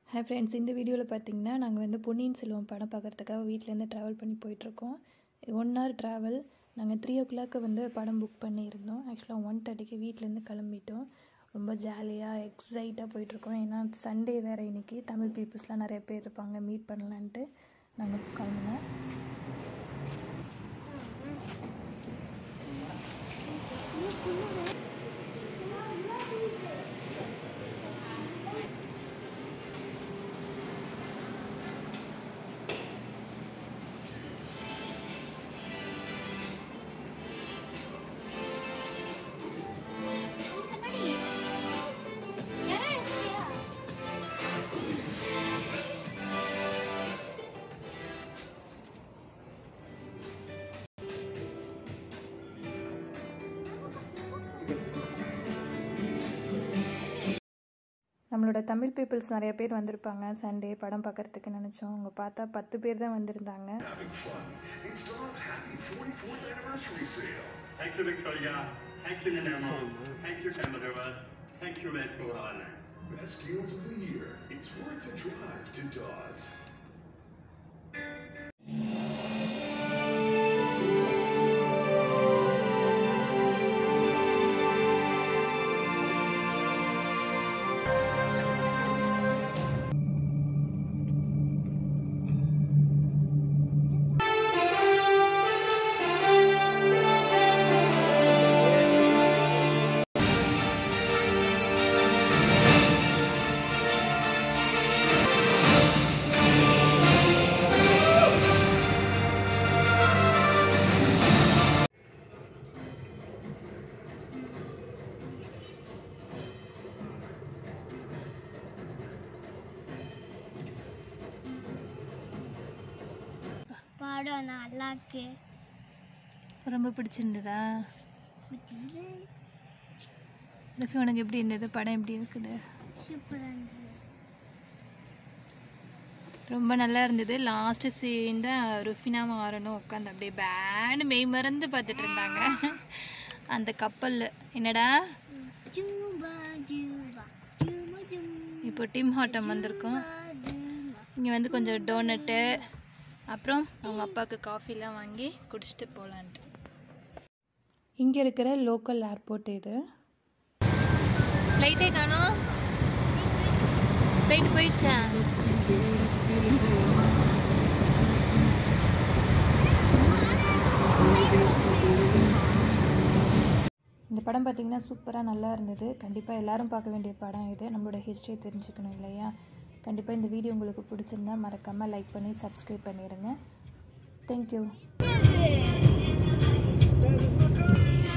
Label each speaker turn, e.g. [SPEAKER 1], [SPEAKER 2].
[SPEAKER 1] Hi friends இந்த வீடியோவில் பார்த்தீங்கன்னா நாங்கள் வந்து பொன்னியின் செல்வம் படம் பார்க்குறதுக்காக வீட்டிலேருந்து ட்ராவல் பண்ணி போயிட்டுருக்கோம் ஒன் ஹவர் ட்ராவல் நாங்கள் த்ரீ ஓ கிளாக்கு வந்து படம் புக் பண்ணியிருந்தோம் ஆக்சுவலாக ஒன் தேர்ட்டிக்கு வீட்டிலேருந்து கிளம்பிட்டோம் ரொம்ப ஜாலியாக எக்ஸைட்டாக போயிட்டுருக்கோம் ஏன்னா சண்டே வேறு இன்னைக்கு தமிழ் பீப்புள்ஸ்லாம் நிறைய பேர் இருப்பாங்க மீட் பண்ணலான்ட்டு நாங்கள் கிளம்பினோம் நம்மளோட தமிழ் பீப்புள்ஸ் நிறைய பேர் வந்திருப்பாங்க சண்டே படம் பார்க்குறதுக்கு நினச்சோம் அவங்க பார்த்தா பத்து பேர் தான் வந்திருந்தாங்க
[SPEAKER 2] having fun. It's Dawn's happy 44th anniversary sale.
[SPEAKER 3] Thank you, Victoria. Thank you, Nemo. Thank you, Camadura. Thank you, Red Rhode Island.
[SPEAKER 2] Best deals of the year. It's worth the drive to Dodds.
[SPEAKER 4] படம் நல்லா இருக்கு
[SPEAKER 1] ரொம்ப பிடிச்சிருந்ததா
[SPEAKER 4] பிடிச்சிருந்து
[SPEAKER 1] ரஃபி உனக்கு எப்படி இருந்தது படம் எப்படி இருக்குது
[SPEAKER 4] சூப்பராக இருந்தது
[SPEAKER 1] ரொம்ப நல்லா இருந்தது லாஸ்ட்டு சீன் தான் ருஃபினாவும் ஆரணும் உட்காந்து அப்படியே பேண்டு மெய் மறந்து பார்த்துட்டு இருந்தாங்க அந்த கப்பலில் என்னடா
[SPEAKER 4] ஜூபா ஜூபா ஜூமா ஜூம்
[SPEAKER 1] இப்போ டிம் ஹாட்டம் வந்திருக்கோம் இங்கே வந்து கொஞ்சம் டோனட்டு அப்புறம் அவங்க அப்பாவுக்கு காஃபிலாம் வாங்கி குடிச்சிட்டு போகலான்ட்டு இங்கே இருக்கிற லோக்கல் ஏர்போர்ட் இது ஃப்ளைட்டே காணோம் ஃப்ளைட்டு போயிடுச்சா இந்த படம் பார்த்திங்கன்னா சூப்பராக நல்லா இருந்தது கண்டிப்பாக எல்லாரும் பார்க்க வேண்டிய படம் இது நம்மளோட ஹிஸ்ட்ரியை தெரிஞ்சுக்கணும் இல்லையா கண்டிப்பாக இந்த வீடியோ உங்களுக்கு பிடிச்சிருந்தா மறக்காமல் லைக் பண்ணி சப்ஸ்கிரைப் பண்ணிடுங்க தேங்க்யூ